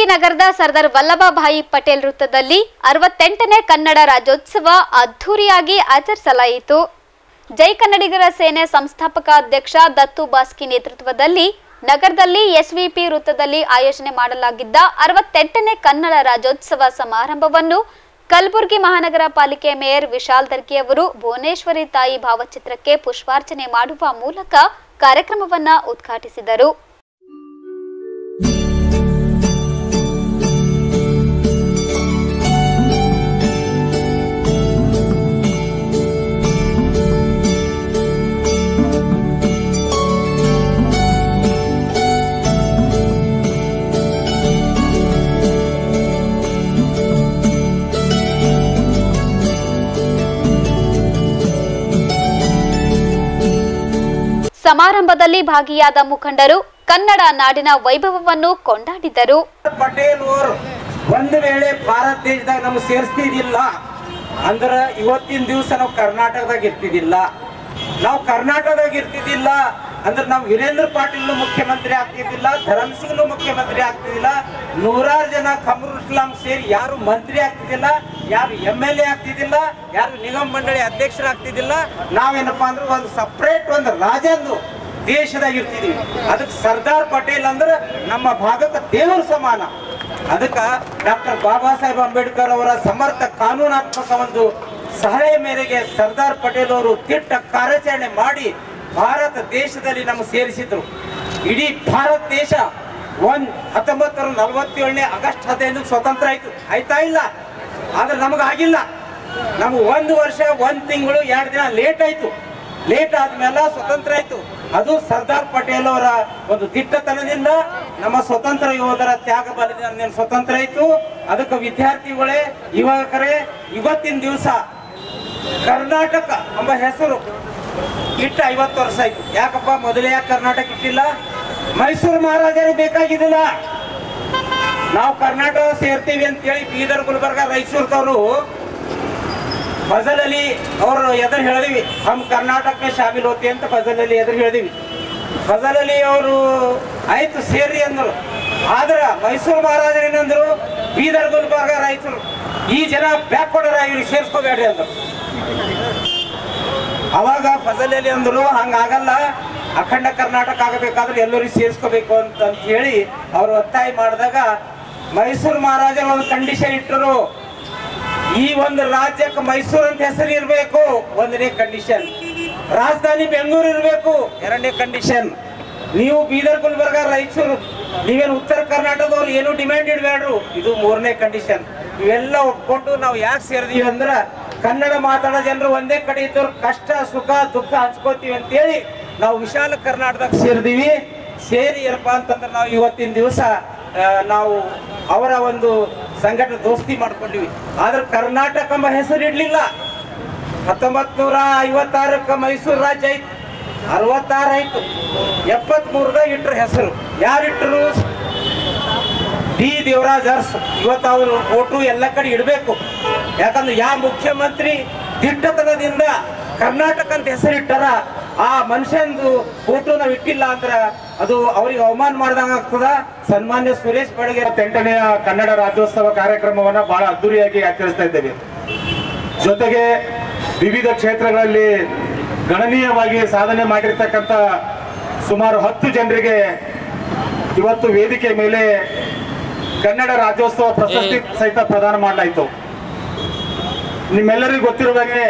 ಕಲಬುರಗಿ ನಗರದ ಸರ್ದಾರ್ ವಲ್ಲಭಭಾಯಿ ಪಟೇಲ್ ವೃತ್ತದಲ್ಲಿ ಅರವತ್ತೆಂಟನೇ ಕನ್ನಡ ರಾಜ್ಯೋತ್ಸವ ಅದ್ಧೂರಿಯಾಗಿ ಆಚರಿಸಲಾಯಿತು ಜೈ ಕನ್ನಡಿಗರ ಸೇನೆ ಸಂಸ್ಥಾಪಕ ಅಧ್ಯಕ್ಷ ದತ್ತು ಬಾಸ್ಕಿ ನೇತೃತ್ವದಲ್ಲಿ ನಗರದಲ್ಲಿ ಎಸ್ವಿಪಿ ವೃತ್ತದಲ್ಲಿ ಆಯೋಜನೆ ಮಾಡಲಾಗಿದ್ದ ಅರವತ್ತೆಂಟನೇ ಕನ್ನಡ ರಾಜ್ಯೋತ್ಸವ ಸಮಾರಂಭವನ್ನು ಕಲಬುರಗಿ ಮಹಾನಗರ ಪಾಲಿಕೆ ಮೇಯರ್ ವಿಶಾಲ್ ದರ್ಗಿ ಅವರು ಭುವನೇಶ್ವರಿ ತಾಯಿ ಭಾವಚಿತ್ರಕ್ಕೆ ಪುಷ್ಪಾರ್ಚನೆ ಮಾಡುವ ಮೂಲಕ ಕಾರ್ಯಕ್ರಮವನ್ನ ಉದ್ಘಾಟಿಸಿದರು ಸಮಾರಂಭದಲ್ಲಿ ಭಾಗಿಯಾದ ಮುಖಂಡರು ಕನ್ನಡ ನಾಡಿನ ವೈಭವವನ್ನು ಕೊಂಡಾಡಿದರು ಪಟೇಲ್ ಅವರು ಒಂದು ವೇಳೆ ಭಾರತ ದೇಶದಾಗ ನಮ್ಗೆ ಸೇರಿಸ್ತಿದ್ದಿಲ್ಲ ಅಂದ್ರ ಇವತ್ತಿನ ದಿವಸ ನಾವು ಕರ್ನಾಟಕದಾಗ ಇರ್ತಿದ್ದಿಲ್ಲ ನಾವು ಕರ್ನಾಟಕದಾಗ ಇರ್ತಿದ್ದಿಲ್ಲ ಅಂದ್ರೆ ನಾವು ವೀರೇಂದ್ರ ಪಾಟೀಲ್ ಮುಖ್ಯಮಂತ್ರಿ ಆಗ್ತಿದ್ದಿಲ್ಲ ಧರಮ್ ಸಿಂಗ್ ಮುಖ್ಯಮಂತ್ರಿ ಆಗ್ತಿದ್ದಿಲ್ಲ ನೂರಾರು ಜನ ಕಮರುಲ್ ಇಸ್ಲಾಂ ಸೇರಿ ಯಾರು ಮಂತ್ರಿ ಆಗ್ತಿದ್ದಿಲ್ಲ ಯಾರು ಎಮ್ ಎಲ್ ಎ ಆಗ್ತಿದ್ದಿಲ್ಲ ಯಾರು ನಿಗಮ ಮಂಡಳಿ ಅಧ್ಯಕ್ಷರಾಗ್ತಿದ್ದಿಲ್ಲ ನಾವೇನಪ್ಪಾ ಅಂದ್ರೆ ಒಂದು ಸಪ್ರೇಟ್ ಒಂದು ರಾಜಂದು ದೇಶದಾಗ ಇರ್ತಿದೀವಿ ಅದಕ್ಕೆ ಸರ್ದಾರ್ ಪಟೇಲ್ ಅಂದ್ರೆ ನಮ್ಮ ಭಾಗಕ್ಕೆ ದೇವರ ಸಮಾನ ಅದಕ್ಕ ಡಾಕ್ಟರ್ ಬಾಬಾ ಸಾಹೇಬ್ ಅಂಬೇಡ್ಕರ್ ಅವರ ಸಮರ್ಥ ಕಾನೂನಾತ್ಮಕ ಒಂದು ಸಲಹೆ ಮೇರೆಗೆ ಸರ್ದಾರ್ ಪಟೇಲ್ ಅವರು ತಿಟ್ಟ ಕಾರ್ಯಾಚರಣೆ ಮಾಡಿ ಭಾರತ ದೇಶದಲ್ಲಿ ನಮ್ಗೆ ಸೇರಿಸಿದ್ರು ಇಡೀ ಭಾರತ ದೇಶ ಒಂದ್ ಹತ್ತೊಂಬತ್ತು ನೂರ ನಲವತ್ತೇಳನೇ ಆಗಸ್ಟ್ ಹದಿನೈದು ಸ್ವತಂತ್ರ ಆಯ್ತು ಆಯ್ತಾ ಇಲ್ಲ ಆದ್ರೆ ನಮಗಾಗಿಲ್ಲ ನಮ್ಗೆ ಒಂದು ವರ್ಷ ಒಂದ್ ತಿಂಗಳು ಎರಡು ದಿನ ಲೇಟ್ ಆಯ್ತು ಲೇಟ್ ಆದ್ಮೇಲೆ ಸ್ವತಂತ್ರ ಆಯ್ತು ಅದು ಸರ್ದಾರ್ ಪಟೇಲ್ ಅವರ ಒಂದು ದಿಟ್ಟತನದಿಂದ ನಮ್ಮ ಸ್ವತಂತ್ರ ಯೋಧರ ತ್ಯಾಗ ಬಲಿದಾನ ಸ್ವತಂತ್ರ ಆಯ್ತು ಅದಕ್ಕೆ ವಿದ್ಯಾರ್ಥಿಗಳೇ ಯುವಕರೇ ಇವತ್ತಿನ ದಿವಸ ಕರ್ನಾಟಕ ಎಂಬ ಹೆಸರು ಇಟ್ಟ ಐವತ್ತು ವರ್ಷ ಆಯ್ತು ಯಾಕಪ್ಪ ಮೊದಲೇ ಯಾಕೆ ಕರ್ನಾಟಕ ಇಟ್ಟಿಲ್ಲ ಮೈಸೂರು ಮಹಾರಾಜರಿಗೆ ಬೇಕಾಗಿದ್ದಿಲ್ಲ ನಾವು ಕರ್ನಾಟಕ ಸೇರ್ತೀವಿ ಅಂತೇಳಿ ಬೀದರ್ ಗುಲ್ಬರ್ಗ ರಾಯಚೂರ್ದವರು ಫಜಲ್ ಅಲಿ ಅವರು ಎದುರು ಹೇಳಿದ್ವಿ ಹಮ್ ಕರ್ನಾಟಕ ಶಾಮಿಲ್ ಹೋತಿ ಅಂತ ಫಜಲ್ ಅಲಿ ಎದುರು ಹೇಳಿದ್ವಿ ಫಜಲ್ ಅಲಿ ಅವರು ಆಯ್ತು ಸೇರಿ ಅಂದ್ರು ಆದ್ರ ಮೈಸೂರು ಮಹಾರಾಜರು ಏನಂದ್ರು ಬೀದರ್ ಗುಲ್ಬರ್ಗ ರಾಯಚೂರು ಈ ಜನ ಬ್ಯಾಕ್ವರ್ಡರ್ ಇವ್ರಿಗೆ ಸೇರ್ಸ್ಕೋಬೇಡ್ರಿ ಅಂದ್ರು ಅವಾಗ ಫಜಲ್ ಅಲಿ ಅಂದ್ರು ಹಂಗಾಗಲ್ಲ ಅಖಂಡ ಕರ್ನಾಟಕ ಆಗಬೇಕಾದ್ರೆ ಎಲ್ಲರಿಗೂ ಸೇರಿಸ್ಕೋಬೇಕು ಅಂತ ಅಂತ ಹೇಳಿ ಅವರು ಒತ್ತಾಯ ಮಾಡಿದಾಗ ಮೈಸೂರು ಮಹಾರಾಜರು ಒಂದು ಕಂಡೀಷನ್ ಇಟ್ಟರು ಈ ಒಂದು ರಾಜ್ಯಕ್ಕೆ ಮೈಸೂರು ಅಂತ ಹೆಸರು ಇರಬೇಕು ಒಂದನೇ ಕಂಡೀಷನ್ ರಾಜಧಾನಿ ಬೆಂಗಳೂರು ಇರಬೇಕು ಎರಡನೇ ಕಂಡೀಷನ್ ನೀವು ಬೀದರ್ ಗುಲ್ಬರ್ಗ ರಾಯಚೂರು ನೀವೇನು ಉತ್ತರ ಕರ್ನಾಟಕದವ್ರು ಏನು ಡಿಮ್ಯಾಂಡ್ ಇಡಬೇಡ್ರು ಇದು ಮೂರನೇ ಕಂಡೀಷನ್ ಇವೆಲ್ಲ ಒಪ್ಕೊಂಡು ನಾವು ಯಾಕೆ ಸೇರಿದೀವಿ ಅಂದ್ರೆ ಕನ್ನಡ ಮಾತಾಡೋ ಜನರು ಒಂದೇ ಕಡೆ ಇದ್ದವ್ರು ಕಷ್ಟ ಸುಖ ದುಃಖ ಹಂಚ್ಕೋತೀವಿ ಅಂತೇಳಿ ನಾವು ವಿಶಾಲ ಕರ್ನಾಟಕದಾಗ ಸೇರಿದೀವಿ ಸೇರಿ ಏನಪ್ಪ ಅಂತಂದ್ರೆ ನಾವು ಇವತ್ತಿನ ದಿವಸ ನಾವು ಅವರ ಒಂದು ಸಂಘಟನೆ ದೋಸ್ತಿ ಮಾಡ್ಕೊಂಡಿವಿ ಆದ್ರೆ ಕರ್ನಾಟಕ ಎಂಬ ಹೆಸರು ಇಡ್ಲಿಲ್ಲ ಹತ್ತೊಂಬತ್ ನೂರ ಐವತ್ತಾರಕ್ಕೆ ಮೈಸೂರು ರಾಜ್ಯ ಆಯ್ತು ಅರವತ್ತಾರು ಆಯ್ತು ಎಪ್ಪತ್ ಮೂರದಾಗ ಇಟ್ರು ಹೆಸರು ಯಾರಿಟ್ರು ಡಿ ದೇವರಾಜ್ ಅರ್ಸ್ ಇವತ್ತು ಅವರು ಫೋಟೋ ಎಲ್ಲ ಕಡೆ ಇಡಬೇಕು ಯಾಕಂದ್ರೆ ಯಾವ ಮುಖ್ಯಮಂತ್ರಿ ದಿಟ್ಟತನದಿಂದ ಕರ್ನಾಟಕ ಅಂತ ಹೆಸರಿಟ್ಟಾರ ಆ ಮನುಷ್ಯಂದು ಫೋಟೋ ನಾವು ಇಟ್ಟಿಲ್ಲ ಅಂದ್ರ ಅದು ಅವ್ರಿಗೆ ಅವಮಾನ ಮಾಡ್ದಂಗ ಆಗ್ತದ ಸನ್ಮಾನ್ಯ ಸುರೇಶ್ ಬೆಳಗ್ಗೆ ಎಂಟನೆಯ ಕನ್ನಡ ರಾಜ್ಯೋತ್ಸವ ಕಾರ್ಯಕ್ರಮವನ್ನ ಬಹಳ ಅದ್ದೂರಿಯಾಗಿ ಆಚರಿಸ್ತಾ ಇದ್ದೇವೆ ಜೊತೆಗೆ ವಿವಿಧ ಕ್ಷೇತ್ರಗಳಲ್ಲಿ ಗಣನೀಯವಾಗಿ ಸಾಧನೆ ಮಾಡಿರ್ತಕ್ಕಂಥ ಸುಮಾರು ಹತ್ತು ಜನರಿಗೆ ಇವತ್ತು ವೇದಿಕೆ ಮೇಲೆ ಕನ್ನಡ ರಾಜ್ಯೋತ್ಸವ ಪ್ರಶಸ್ತಿ ಸಹಿತ ಪ್ರದಾನ ಮಾಡಲಾಯಿತು ನಿಮ್ಮೆಲ್ಲರಿಗೂ ಗೊತ್ತಿರುವ ಹಾಗೆ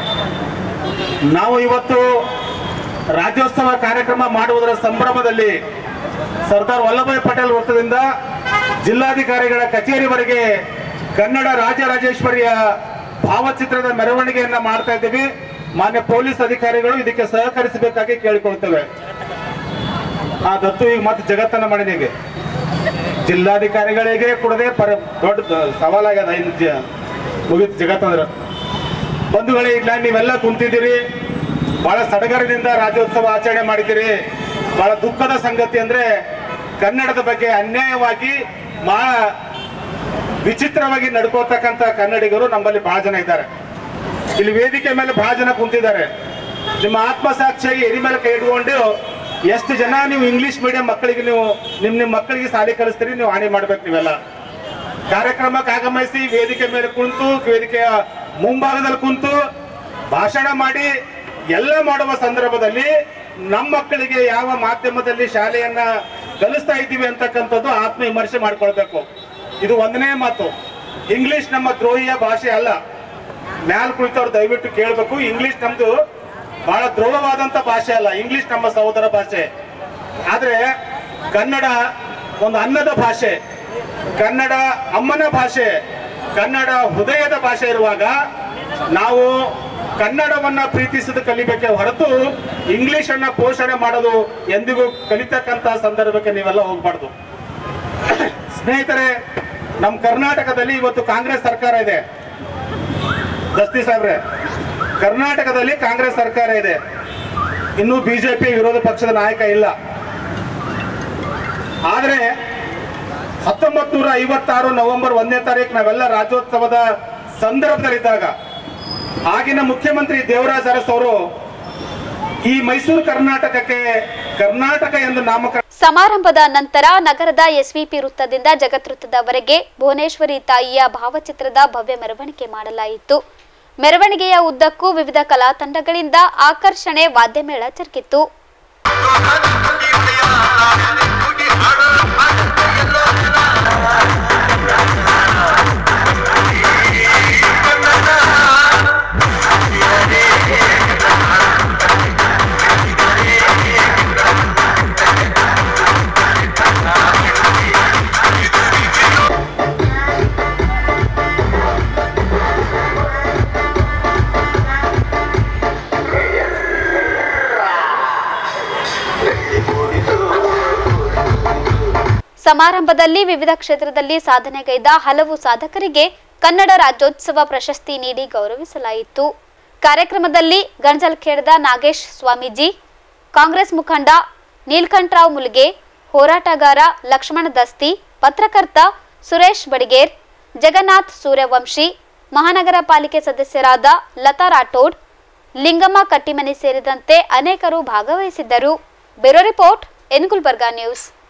ನಾವು ಇವತ್ತು ರಾಜ್ಯೋತ್ಸವ ಕಾರ್ಯಕ್ರಮ ಮಾಡುವುದರ ಸಂಭ್ರಮದಲ್ಲಿ ಸರ್ದಾರ್ ವಲ್ಲಭಾಯ್ ಪಟೇಲ್ ವೃತ್ತದಿಂದ ಜಿಲ್ಲಾಧಿಕಾರಿಗಳ ಕಚೇರಿವರೆಗೆ ಕನ್ನಡ ರಾಜರಾಜೇಶ್ವರಿಯ ಭಾವಚಿತ್ರದ ಮೆರವಣಿಗೆಯನ್ನ ಮಾಡ್ತಾ ಇದ್ದೀವಿ ಮಾನ್ಯ ಪೊಲೀಸ್ ಅಧಿಕಾರಿಗಳು ಇದಕ್ಕೆ ಸಹಕರಿಸಬೇಕಾಗಿ ಕೇಳಿಕೊಳ್ತೇವೆ ಆ ದತ್ತು ಈಗ ಮತ್ತೆ ಜಗತ್ತನ್ನ ಮಾಡಿನಿಗೆ ಜಿಲ್ಲಾಧಿಕಾರಿಗಳಿಗೆ ಕೊಡದೆ ಪರ ದೊಡ್ಡ ಸವಾಲಾಗ್ಯದ ಇನ್ನು ಜ- ಮುಗೀತು ಜಗತ್ತಂದ್ರ ಬಂಧುಗಳೇ ಈಗ ನೀವೆಲ್ಲ ಕುಂತಿದ್ದೀರಿ ಬಹಳ ಸಡಗರದಿಂದ ರಾಜ್ಯೋತ್ಸವ ಆಚರಣೆ ಮಾಡಿದ್ದೀರಿ ಬಹಳ ದುಃಖದ ಸಂಗತಿ ಅಂದ್ರೆ ಕನ್ನಡದ ಬಗ್ಗೆ ಅನ್ಯಾಯವಾಗಿ ಬಹಳ ವಿಚಿತ್ರವಾಗಿ ನಡ್ಕೋತಕ್ಕಂತ ಕನ್ನಡಿಗರು ನಮ್ಮಲ್ಲಿ ಬಹಳ ಜನ ಇದ್ದಾರೆ ಇಲ್ಲಿ ವೇದಿಕೆ ಮೇಲೆ ಬಹಳ ಜನ ಕುಂತಿದ್ದಾರೆ ನಿಮ್ಮ ಆತ್ಮಸಾಕ್ಷಿಯಾಗಿ ಎದಿ ಮೇಲೆ ಕೈ ಇಟ್ಕೊಂಡು ಎಷ್ಟು ಜನ ನೀವು ಇಂಗ್ಲಿಷ್ ಮೀಡಿಯಂ ಮಕ್ಕಳಿಗೆ ನೀವು ನಿಮ್ ನಿಮ್ ಮಕ್ಕಳಿಗೆ ಶಾಲೆ ಕಲಿಸ್ತೀರಿ ನೀವು ಹಾನಿ ಮಾಡ್ಬೇಕು ನೀವೆಲ್ಲ ಕಾರ್ಯಕ್ರಮಕ್ಕೆ ಆಗಮಿಸಿ ವೇದಿಕೆ ಮೇಲೆ ಕುಂತು ವೇದಿಕೆಯ ಮುಂಭಾಗದಲ್ಲಿ ಕುಂತು ಭಾಷಣ ಮಾಡಿ ಎಲ್ಲ ಮಾಡುವ ಸಂದರ್ಭದಲ್ಲಿ ನಮ್ಮ ಮಕ್ಕಳಿಗೆ ಯಾವ ಮಾಧ್ಯಮದಲ್ಲಿ ಶಾಲೆಯನ್ನ ಕಲಿಸ್ತಾ ಇದ್ದೀವಿ ಅಂತಕ್ಕಂಥದ್ದು ಆತ್ಮವಿಮರ್ಶೆ ಮಾಡ್ಕೊಳ್ಬೇಕು ಇದು ಒಂದನೇ ಮಾತು ಇಂಗ್ಲಿಷ್ ನಮ್ಮ ದ್ರೋಹಿಯ ಭಾಷೆ ಅಲ್ಲ ಮ್ಯಾಲ್ ಕುಳಿತವ್ರು ದಯವಿಟ್ಟು ಕೇಳಬೇಕು ಇಂಗ್ಲಿಷ್ ನಮ್ದು ಬಹಳ ದ್ರೋಹವಾದಂತ ಭಾಷೆ ಅಲ್ಲ ಇಂಗ್ಲಿಷ್ ನಮ್ಮ ಸಹೋದರ ಭಾಷೆ ಆದ್ರೆ ಕನ್ನಡ ಒಂದು ಅನ್ನದ ಭಾಷೆ ಕನ್ನಡ ಅಮ್ಮನ ಭಾಷೆ ಕನ್ನಡ ಹೃದಯದ ಭಾಷೆ ಇರುವಾಗ ನಾವು ಕನ್ನಡವನ್ನ ಪ್ರೀತಿಸೋದು ಕಲಿಬೇಕೆ ಹೊರತು ಇಂಗ್ಲಿಷ್ ಅನ್ನ ಪೋಷಣೆ ಮಾಡೋದು ಎಂದಿಗೂ ಕಲಿತಕ್ಕಂತ ಸಂದರ್ಭಕ್ಕೆ ನೀವೆಲ್ಲ ಹೋಗ್ಬಾರ್ದು ಸ್ನೇಹಿತರೆ ನಮ್ಮ ಕರ್ನಾಟಕದಲ್ಲಿ ಇವತ್ತು ಕಾಂಗ್ರೆಸ್ ಸರ್ಕಾರ ಇದೆ ದಸ್ತಿ ಸಾಹೇಬ್ರೆ ಕರ್ನಾಟಕದಲ್ಲಿ ಕಾಂಗ್ರೆಸ್ ಸರ್ಕಾರ ಇದೆ ಇನ್ನು ಬಿಜೆಪಿ ವಿರೋಧ ಪಕ್ಷದ ನಾಯಕ ಇಲ್ಲ ಆದ್ರೆ ಹತ್ತೊಂಬತ್ ನೂರ ಐವತ್ತಾರು ನವೆಂಬರ್ ಒಂದನೇ ತಾರೀಕು ನಾವೆಲ್ಲ ರಾಜ್ಯೋತ್ಸವದ ಸಂದರ್ಭದಲ್ಲಿದ್ದಾಗ ಆಗಿನ ಮುಖ್ಯಮಂತ್ರಿ ದೇವರಾಜ್ ಅರಸ್ ಅವರು ಈ ಮೈಸೂರು ಕರ್ನಾಟಕಕ್ಕೆ ಕರ್ನಾಟಕ ಎಂದು ನಾಮಕರಣ ಸಮಾರಂಭದ ನಂತರ ನಗರದ ಎಸ್ವಿಪಿ ವೃತ್ತದಿಂದ ಜಗತ್ ಭುವನೇಶ್ವರಿ ತಾಯಿಯ ಭಾವಚಿತ್ರದ ಭವ್ಯ ಮೆರವಣಿಗೆ ಮಾಡಲಾಯಿತು ಮೆರವಣಿಗೆಯ ಉದ್ದಕ್ಕೂ ವಿವಿಧ ಕಲಾ ತಂಡಗಳಿಂದ ಆಕರ್ಷಣೆ ವಾದ್ಯಮೇಳ ಜರುಗಿತು ಸಮಾರಂಭದಲ್ಲಿ ವಿವಿಧ ಕ್ಷೇತ್ರದಲ್ಲಿ ಸಾಧನೆಗೈದ ಹಲವು ಸಾಧಕರಿಗೆ ಕನ್ನಡ ರಾಜ್ಯೋತ್ಸವ ಪ್ರಶಸ್ತಿ ನೀಡಿ ಗೌರವಿಸಲಾಯಿತು ಕಾರ್ಯಕ್ರಮದಲ್ಲಿ ಗಂಜಲ್ಖೇಡದ ನಾಗೇಶ್ ಸ್ವಾಮೀಜಿ ಕಾಂಗ್ರೆಸ್ ಮುಖಂಡ ನೀಲ್ಕಂಠರಾವ್ ಮುಲ್ಗೆ ಹೋರಾಟಗಾರ ಲಕ್ಷ್ಮಣ ದಸ್ತಿ ಪತ್ರಕರ್ತ ಸುರೇಶ್ ಬಡಿಗೇರ್ ಜಗನ್ನಾಥ್ ಸೂರ್ಯವಂಶಿ ಮಹಾನಗರ ಪಾಲಿಕೆ ಸದಸ್ಯರಾದ ಲತಾ ರಾಠೋಡ್ ಲಿಂಗಮ್ಮ ಕಟ್ಟಿಮನಿ ಸೇರಿದಂತೆ ಅನೇಕರು ಭಾಗವಹಿಸಿದ್ದರು bureau report N Gulbarga news